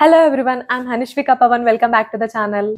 Hello everyone, I'm Hanishvika Pavan. Welcome back to the channel.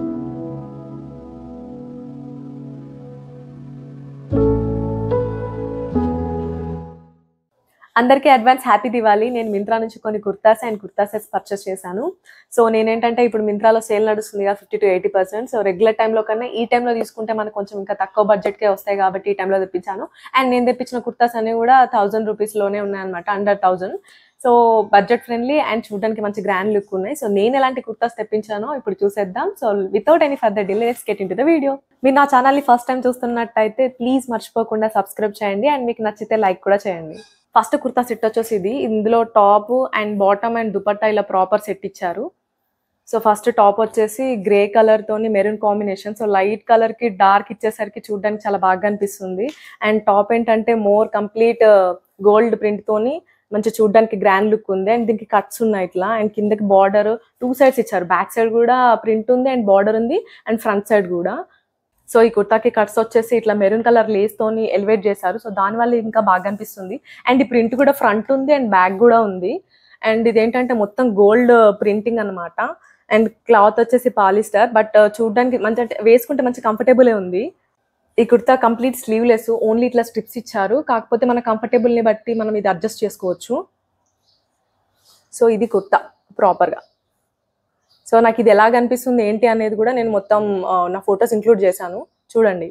అందరికీ advance happy Diwali నేను మింత్రా నుంచి కొన్ని kurtas and kurta sets purchase చేశాను సో నేనేంటంటే ఇప్పుడు మింత్రాలో సేల్ నడుస్తుంది కదా fifty to eighty percent so regular టైంలో కన్నా ఈ టైంలో తీసుకుంటే మనకు కొంచెం ఇంకా తక్కువ బడ్జెట్కే వస్తాయి కాబట్టి ఈ టైంలో తెప్పించాను అండ్ నేను తెప్పించిన కుర్తాస్ అన్ని కూడా థౌజండ్ రూపీస్లోనే ఉన్నాయన్నమాట under thousand so budget friendly and చూడడానికి మంచి గ్రాండ్ లుక్ ఉన్నాయి సో నేను ఎలాంటి కుర్తాస్ తెప్పించానో ఇప్పుడు చూసేద్దాం so without any further delay let's get into the video మీరు నా ఛానల్ని ఫస్ట్ టైం చూస్తున్నట్టయితే ప్లీజ్ మర్చిపోకుండా సబ్స్క్రైబ్ చేయండి అండ్ మీకు నచ్చితే లైక్ కూడా చేయండి ఫస్ట్ కుర్తా సెట్ వచ్చేసి ఇది ఇందులో top and bottom and dupatta ఇలా ప్రాపర్ సెట్ ఇచ్చారు సో ఫస్ట్ టాప్ వచ్చేసి గ్రే కలర్ తోని maroon combination so light colour కి డార్క్ ఇచ్చేసరికి చూడడానికి చాలా బాగా అనిపిస్తుంది అండ్ టాప్ ఏంటంటే మోర్ కంప్లీట్ గోల్డ్ ప్రింట్ తోని మంచి చూడడానికి గ్రాండ్ లుక్ ఉంది అండ్ దీనికి కట్స్ ఉన్నాయి ఇట్లా అండ్ కిందకి బార్డర్ టూ సైడ్స్ ఇచ్చారు బ్యాక్ సైడ్ కూడా ప్రింట్ ఉంది అండ్ బార్డర్ ఉంది అండ్ ఫ్రంట్ సైడ్ కూడా సో ఈ కుర్తాకి కట్స్ వచ్చేసి ఇట్లా మెరూన్ కలర్ లేస్ తోని ఎలివేట్ చేశారు సో దానివల్ల ఇంకా బాగా అనిపిస్తుంది అండ్ ఈ ప్రింట్ కూడా ఫ్రంట్ ఉంది అండ్ బ్యాక్ కూడా ఉంది అండ్ ఇదేంటంటే మొత్తం గోల్డ్ ప్రింటింగ్ అన్నమాట అండ్ క్లాత్ వచ్చేసి పాలిస్టర్ బట్ చూడడానికి మంచి అంటే వేసుకుంటే మంచి కంఫర్టబుల్ ఉంది ఈ కుర్తా కంప్లీట్ స్లీవ్లెస్ ఓన్లీ ఇట్లా స్ట్రిప్స్ ఇచ్చారు కాకపోతే మన comfortable ని బట్టి మనం ఇది అడ్జస్ట్ చేసుకోవచ్చు సో ఇది కుర్తా ప్రాపర్గా సో నాకు ఇది ఎలా కనిపిస్తుంది ఏంటి అనేది కూడా నేను మొత్తం ఆ, నా ఫొటోస్ ఇంక్లూడ్ చేశాను చూడండి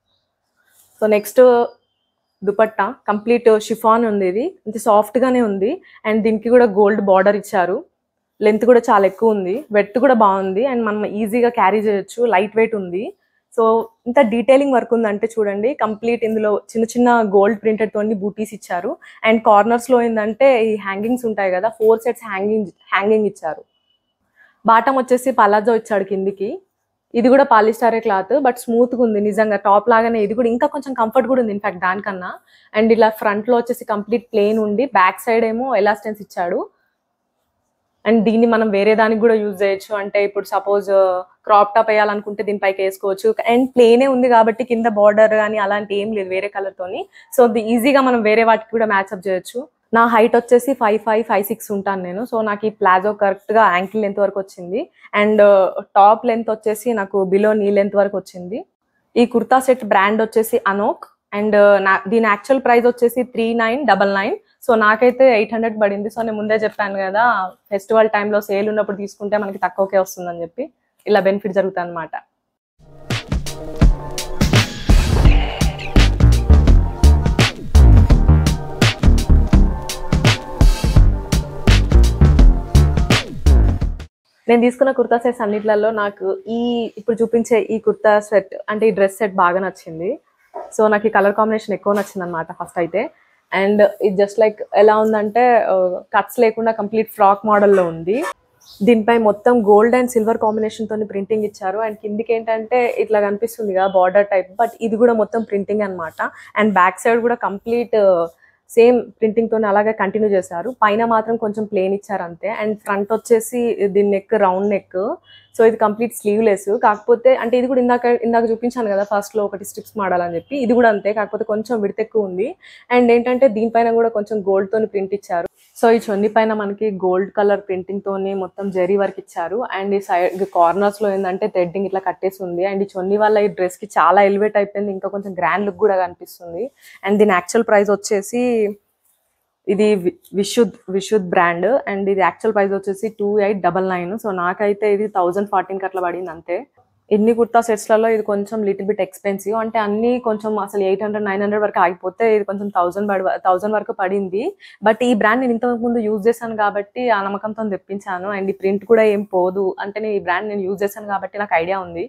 so next dupatta complete chiffon ఉంది ఇది ఇది soft గానే ఉంది అండ్ దీనికి కూడా గోల్డ్ బార్డర్ ఇచ్చారు లెంత్ కూడా చాలా ఎక్కువ ఉంది వెట్ కూడా బాగుంది అండ్ మనం ఈజీగా క్యారీ చేయొచ్చు లైట్ వెయిట్ ఉంది సో ఇంత డీటెయిలింగ్ వర్క్ ఉందంటే చూడండి కంప్లీట్ ఇందులో చిన్న చిన్న గోల్డ్ ప్రింటెడ్ తోని బూటీస్ ఇచ్చారు అండ్ కార్నర్స్ లో ఏంటంటే ఈ హ్యాంగింగ్స్ ఉంటాయి కదా ఫోర్ సెట్స్ హ్యాంగింగ్ హ్యాంగింగ్ ఇచ్చారు బాటం వచ్చేసి పలాజో ఇచ్చాడు కిందికి ఇది కూడా పాలిస్టారే క్లాత్ బట్ స్మూత్ గా ఉంది నిజంగా టాప్ లాగానే ఇది కూడా ఇంకా కొంచెం కంఫర్ట్ కూడా ఉంది ఇన్ఫాక్ట్ దానికన్నా అండ్ ఇలా ఫ్రంట్ లో వచ్చేసి కంప్లీట్ ప్లేన్ ఉండి బ్యాక్ సైడ్ ఏమో ఎలాస్టెన్స్ ఇచ్చాడు అండ్ దీన్ని మనం వేరే దానికి కూడా యూజ్ చేయొచ్చు అంటే ఇప్పుడు సపోజ్ క్రాప్ టాప్ వేయాలనుకుంటే దీనిపైకి వేసుకోవచ్చు అండ్ ప్లేనే ఉంది కాబట్టి కింద బార్డర్ కానీ అలాంటి ఏం లేదు వేరే కలర్ తోని సో ఇది ఈజీగా మనం వేరే వాటికి కూడా మ్యాచ్అప్ చేయొచ్చు నా హైట్ వచ్చేసి ఫైవ్ ఫైవ్ ఫైవ్ సిక్స్ ఉంటాను నేను సో నాకు ఈ ప్లాజో కరెక్ట్ గా యాంకిల్ లెంత్ వరకు వచ్చింది అండ్ టాప్ లెంత్ వచ్చేసి నాకు బిలో నీ లెంత్ వరకు వచ్చింది ఈ కుర్తా సెట్ బ్రాండ్ వచ్చేసి అనోక్ అండ్ నా దీని యాక్చువల్ ప్రైస్ వచ్చేసి three nine double nine so నాకైతే ఎయిట్ హండ్రెడ్ పడింది సో నేను ముందే చెప్పాను కదా ఫెస్టివల్ టైంలో సేల్ ఉన్నప్పుడు తీసుకుంటే మనకి తక్కువకే వస్తుందని చెప్పి ఇలా బెనిఫిట్ జరుగుతుంది అనమాట నేను తీసుకున్న కుర్తా సెట్స్ అన్నిట్లలో నాకు ఈ ఇప్పుడు చూపించే ఈ కుర్తా సెట్ అంటే ఈ డ్రెస్ సెట్ బాగా నచ్చింది సో నాకు ఈ కలర్ కాంబినేషన్ ఎక్కువ నచ్చింది అనమాట ఫస్ట్ అయితే అండ్ ఇది జస్ట్ లైక్ ఎలా ఉందంటే కట్స్ లేకుండా కంప్లీట్ ఫ్రాక్ మోడల్లో ఉంది దీనిపై మొత్తం గోల్డ్ అండ్ సిల్వర్ కాంబినేషన్ తోని ప్రింటింగ్ ఇచ్చారు అండ్ కిందికి ఏంటంటే ఇట్లా కనిపిస్తుంది కదా బార్డర్ టైప్ బట్ ఇది కూడా మొత్తం ప్రింటింగ్ అన్నమాట అండ్ బ్యాక్ సైడ్ కూడా కంప్లీట్ సేమ్ ప్రింటింగ్ తోనే అలాగే కంటిన్యూ చేశారు పైన మాత్రం కొంచెం ప్లేన్ ఇచ్చారు అంతే అండ్ ఫ్రంట్ వచ్చేసి దీని నెక్ రౌండ్ నెక్ సో ఇది కంప్లీట్ స్లీవ్లెస్ కాకపోతే అంటే ఇది కూడా ఇందాక ఇందాక చూపించాను కదా ఫస్ట్ లో ఒకటి స్ట్రిప్స్ మాడాలని చెప్పి ఇది కూడా అంతే కాకపోతే కొంచెం విడత ఎక్కువ ఉంది అండ్ ఏంటంటే దీనిపైన కూడా కొంచెం గోల్డ్ తోని ప్రింట్ ఇచ్చారు సో ఈ చొన్ని పైన మనకి గోల్డ్ కలర్ ప్రింటింగ్ తోని మొత్తం జరీ వర్క్ ఇచ్చారు అండ్ ఈ సైడ్ కార్నర్స్ లో ఏంటంటే థ్రెడ్డింగ్ ఇట్లా కట్టేసి ఉంది అండ్ ఈ చొన్ని వల్ల ఈ డ్రెస్ కి చాలా ఎలివేట్ అయిపోయింది ఇంకా కొంచెం గ్రాండ్ లుక్ కూడా కనిపిస్తుంది అండ్ దీని యాక్చువల్ ప్రైస్ వచ్చేసి ఇది వి- విశుద్ విశుద్ బ్రాండ్ అండ్ ఇది యాక్చువల్ ప్రైస్ వచ్చేసి two eight double nine so నాకైతే ఇది థౌజండ్ ఫార్టీన్ అట్లా పడింది అంతే ఎన్ని కుర్తా సెట్స్లలో ఇది కొంచెం లిటిల్ బిట్ ఎక్స్పెన్సివ్ అంటే అన్ని కొంచెం అసలు ఎయిట్ హండ్రెడ్ నైన్ హండ్రెడ్ వరకు ఆగిపోతే ఇది కొంచెం థౌసండ్ పడి థౌసండ్ వరకు పడింది బట్ ఈ బ్రాండ్ నేను ఇంతకు ముందు యూజ్ చేశాను కాబట్టి ఆ నమ్మకంతో తెప్పించాను అండ్ ఈ ప్రింట్ కూడా ఏం పోదు అంటే నేను ఈ బ్రాండ్ నేను యూజ్ చేశాను కాబట్టి నాకు ఐడియా ఉంది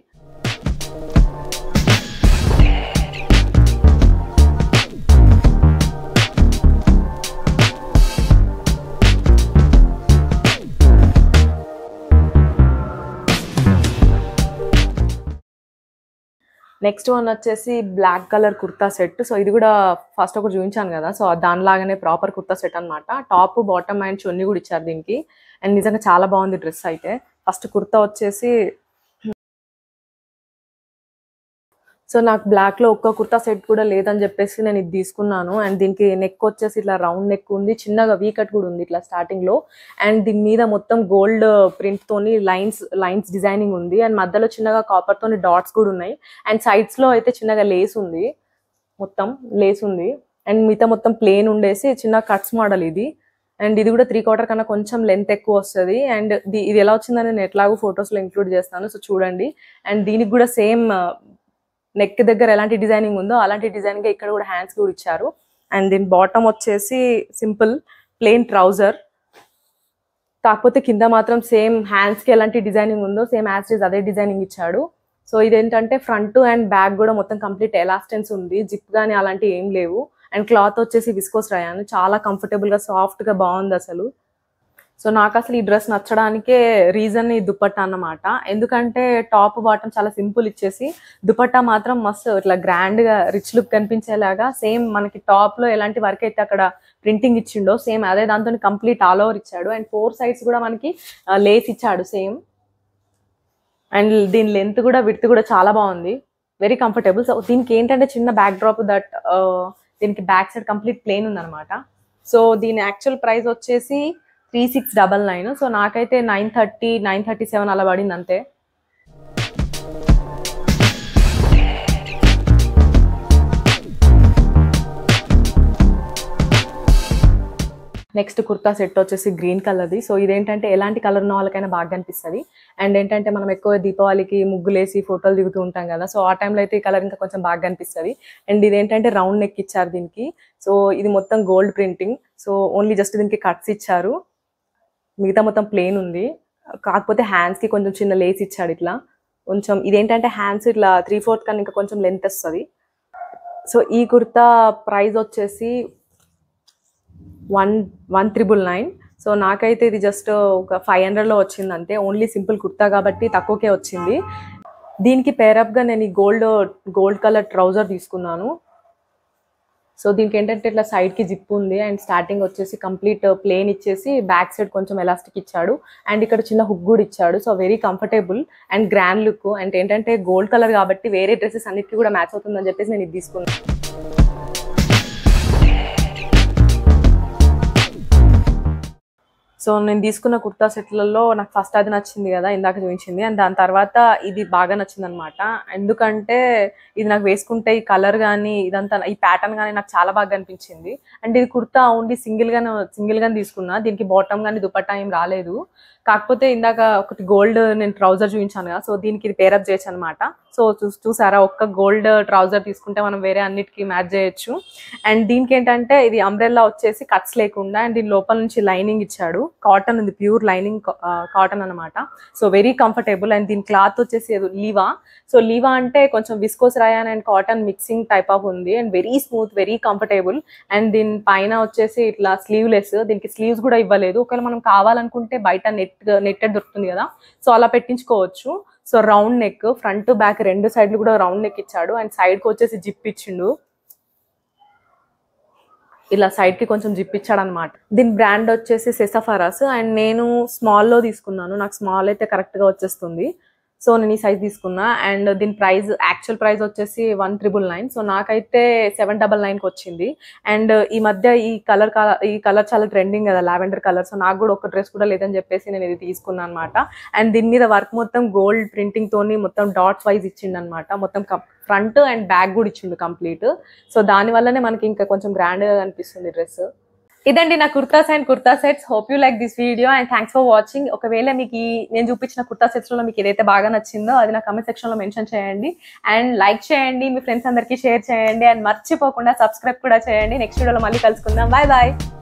నెక్స్ట్ వన్ వచ్చేసి black colour kurta set so ఇది కూడా ఫస్ట్ ఒకటి చూపించాను కదా సో దానిలాగానే ప్రాపర్ కుర్తా సెట్ అన్నమాట టాప్ బాటమ్ అండ్ చున్నీ కూడా ఇచ్చారు దీనికి అండ్ నిజంగా చాలా బాగుంది డ్రెస్ అయితే ఫస్ట్ కుర్తా వచ్చేసి సో నాకు బ్లాక్ లో ఒక్క కుర్తా సెట్ కూడా లేదని చెప్పేసి నేను ఇది తీసుకున్నాను అండ్ దీనికి నెక్ వచ్చేసి ఇట్లా రౌండ్ నెక్ ఉంది చిన్నగా వీ కట్ కూడా ఉంది ఇట్లా స్టార్టింగ్ లో అండ్ దీని మీద మొత్తం గోల్డ్ ప్రింట్ తోని లైన్స్ లైన్స్ డిజైనింగ్ ఉంది అండ్ మధ్యలో చిన్నగా కాపర్ తోని డాట్స్ కూడా ఉన్నాయి అండ్ సైడ్స్ లో అయితే చిన్నగా లేస్ ఉంది మొత్తం లేస్ ఉంది అండ్ మిగతా మొత్తం ప్లేన్ ఉండేసి చిన్న కట్స్ మోడల్ ఇది అండ్ ఇది కూడా త్రీ క్వార్టర్ కన్నా కొంచెం లెంత్ ఎక్కువ వస్తుంది అండ్ ఇది ఎలా వచ్చిందని నేను ఎట్లాగో photos లో ఇంక్లూడ్ చేస్తాను సో చూడండి అండ్ దీనికి కూడా సేమ్ నెక్ దగ్గర ఎలాంటి డిజైనింగ్ ఉందో అలాంటి డిజైనింగ్ ఇక్కడ కూడా హ్యాండ్స్ కూడా ఇచ్చారు అండ్ దీని బాటమ్ వచ్చేసి సింపుల్ ప్లెయిన్ ట్రౌజర్ కాకపోతే కింద మాత్రం సేమ్ హ్యాండ్స్ కి ఎలాంటి డిజైనింగ్ ఉందో సేమ్ యాజ్ ఇస్ అదే డిజైనింగ్ ఇచ్చాడు సో ఇదేంటంటే ఫ్రంట్ అండ్ బ్యాక్ కూడా మొత్తం కంప్లీట్ ఎలాస్టెన్స్ ఉంది జిప్ కానీ అలాంటి ఏం లేవు అండ్ క్లాత్ వచ్చేసి విస్కోస్ రయాన్ చాలా కంఫర్టబుల్ గా సాఫ్ట్ గా బాగుంది అసలు సో నాకు అసలు ఈ డ్రెస్ నచ్చడానికే రీజన్ ఈ దుపట్టా అన్నమాట ఎందుకంటే టాప్ బాటమ్ చాలా సింపుల్ ఇచ్చేసి దుపట్టా మాత్రం మస్తు ఇట్లా గ్రాండ్ గా రిచ్ లుక్ కనిపించేలాగా సేమ్ మనకి టాప్ లో ఎలాంటి వర్క్ అయితే అక్కడ ప్రింటింగ్ ఇచ్చిండో సేమ్ అదే దాంతో కంప్లీట్ ఆల్ ఓవర్ ఇచ్చాడు అండ్ ఫోర్ సైడ్స్ కూడా మనకి లేస్ ఇచ్చాడు సేమ్ అండ్ దీని లెంత్ కూడా విడ్త్ కూడా చాలా బాగుంది వెరీ కంఫర్టబుల్ సో దీనికి ఏంటంటే చిన్న బ్యాక్ డ్రాప్ దట్ దీనికి బ్యాక్ సైడ్ కంప్లీట్ ప్లేన్ ఉందన్నమాట సో దీని యాక్చువల్ ప్రైస్ వచ్చేసి three six double nine so నాకైతే nine thirty nine thirty seven అలా పడింది అంతే నెక్స్ట్ కుర్తా సెట్ వచ్చేసి గ్రీన్ కలర్ది సో ఇదేంటంటే ఎలాంటి కలర్ ఉన్న వాళ్ళకైనా బాగా కనిపిస్తుంది అండ్ ఏంటంటే మనం ఎక్కువ దీపావళికి ముగ్గులేసి ఫోటోలు దిగుతూ ఉంటాం కదా సో ఆ టైంలో అయితే ఈ కలర్ ఇంకా కొంచెం బాగా కనిపిస్తుంది అండ్ ఇదేంటంటే రౌండ్ నెక్ ఇచ్చారు దీనికి సో ఇది మొత్తం gold printing so only just దీనికి కట్స్ ఇచ్చారు మిగతా మొత్తం ప్లేన్ ఉంది కాకపోతే హ్యాండ్స్ కి కొంచెం చిన్న లేస్ ఇచ్చాడు ఇట్లా కొంచెం ఇదేంటంటే హ్యాండ్స్ ఇట్లా త్రీ ఫోర్త్ కన్నా ఇంకా కొంచెం లెంత్ వస్తుంది సో ఈ కుర్తా ప్రైస్ వచ్చేసి one one triple nine so నాకైతే ఇది జస్ట్ ఒక ఫైవ్ హండ్రెడ్లో వచ్చింది అంతే ఓన్లీ సింపుల్ కుర్తా కాబట్టి తక్కువకే వచ్చింది దీనికి పేరప్గా నేను ఈ గోల్డ్ గోల్డ్ కలర్ ట్రౌజర్ తీసుకున్నాను సో దీనికి ఏంటంటే ఇట్లా సైడ్కి జిప్ ఉంది అండ్ స్టార్టింగ్ వచ్చేసి కంప్లీట్ ప్లేన్ ఇచ్చేసి బ్యాక్ సైడ్ కొంచెం ఎలాస్టిక్ ఇచ్చాడు అండ్ ఇక్కడ చిన్న హుక్ కూడా ఇచ్చాడు so very comfortable and grand look and ఏంటంటే గోల్డ్ కలర్ కాబట్టి వేరే డ్రెస్సెస్ అన్నిటికీ కూడా మ్యాచ్ అవుతుందని చెప్పేసి నేను ఇది తీసుకున్నాను సో నేను తీసుకున్న కుర్తా సెట్లలో నాకు ఫస్ట్ అది నచ్చింది కదా ఇందాక చూపించింది అండ్ దాని తర్వాత ఇది బాగా నచ్చింది అనమాట ఎందుకంటే ఇది నాకు వేసుకుంటే ఈ కలర్ కానీ ఇదంతా ఈ ప్యాటర్న్ కానీ నాకు చాలా బాగా అనిపించింది అండ్ ఇది కుర్తా ఓన్లీ సింగిల్ గానే సింగిల్ గానే తీసుకున్నా దీనికి బాటమ్ కానీ దుపట్టా ఏం రాలేదు కాకపోతే ఇందాక ఒకటి గోల్డ్ నేను ట్రౌజర్ చూపించాను కదా సో దీనికి ఇది పేరప్ చేయొచ్చు అనమాట సో చూ- చూసారా ఒక్క గోల్డ్ ట్రౌజర్ తీసుకుంటే మనం వేరే అన్నిటికీ మ్యాచ్ చేయొచ్చు అండ్ దీనికి ఏంటంటే ఇది అంబ్రెల్లా వచ్చేసి కట్స్ లేకుండా అండ్ దీని లోపల నుంచి లైనింగ్ ఇచ్చాడు కాటన్ ఉంది ప్యూర్ లైనింగ్ కాటన్ అన్నమాట సో వెరీ కంఫర్టబుల్ అండ్ దీని క్లాత్ వచ్చేసి లీవా సో లీవా అంటే కొంచెం viscose rayon and cotton mixing type of ఉంది and very smooth very comfortable and దీని పైన వచ్చేసి ఇట్లా స్లీవ్లెస్ దీనికి స్లీవ్స్ కూడా ఇవ్వలేదు ఒకవేళ మనం కావాలనుకుంటే బయట నెట్ నెట్టెడ్ దొరుకుతుంది కదా సో అలా పెట్టించుకోవచ్చు so round neck front back రెండు సైడ్లు కూడా రౌండ్ నెక్ ఇచ్చాడు అండ్ సైడ్ కి వచ్చేసి జిప్ ఇచ్చిండు ఇలా సైడ్ కి కొంచెం జిప్ ఇచ్చాడు అనమాట దీని బ్రాండ్ వచ్చేసి సెసఫరాస్ అండ్ నేను స్మాల్ లో తీసుకున్నాను నాకు స్మాల్ అయితే కరెక్ట్ గా వచ్చేస్తుంది సో నేను ఈ సైజ్ తీసుకున్నా అండ్ దీని ప్రైస్ యాక్చువల్ ప్రైస్ వచ్చేసి వన్ త్రిబుల్ నైన్ సో నాకైతే సెవెన్ డబల్ నైన్కి వచ్చింది అండ్ ఈ మధ్య ఈ కలర్ ఈ కలర్ చాలా ట్రెండింగ్ కదా లావెండర్ కలర్ సో నాకు కూడా ఒక డ్రెస్ కూడా లేదని చెప్పేసి నేను ఇది తీసుకున్నాను అనమాట అండ్ దీని మీద వర్క్ మొత్తం గోల్డ్ ప్రింటింగ్ తోని మొత్తం డాట్స్ వైజ్ ఇచ్చిండు అనమాట మొత్తం ఫ్రంట్ అండ్ బ్యాక్ కూడా ఇచ్చిండు కంప్లీట్ సో దాని వల్లనే మనకి ఇంకా కొంచెం గ్రాండ్ గా కనిపిస్తుంది డ్రెస్ ఇదండి నా kurtas and kurta sets hope you like this video and thanks for watching ఒకవేళ మీకు ఈ నేను చూపించిన కుర్తా సెట్స్ లో మీకు ఏదైతే బాగా నచ్చిందో అది నా కమెంట్ సెక్షన్ లో మెన్షన్ చేయండి అండ్ లైక్ చేయండి మీ ఫ్రెండ్స్ అందరికీ షేర్ చేయండి అండ్ మర్చిపోకుండా సబ్స్క్రైబ్ కూడా చేయండి నెక్స్ట్ వీడియోలో మళ్ళీ కలుసుకుందాం బాయ్ బాయ్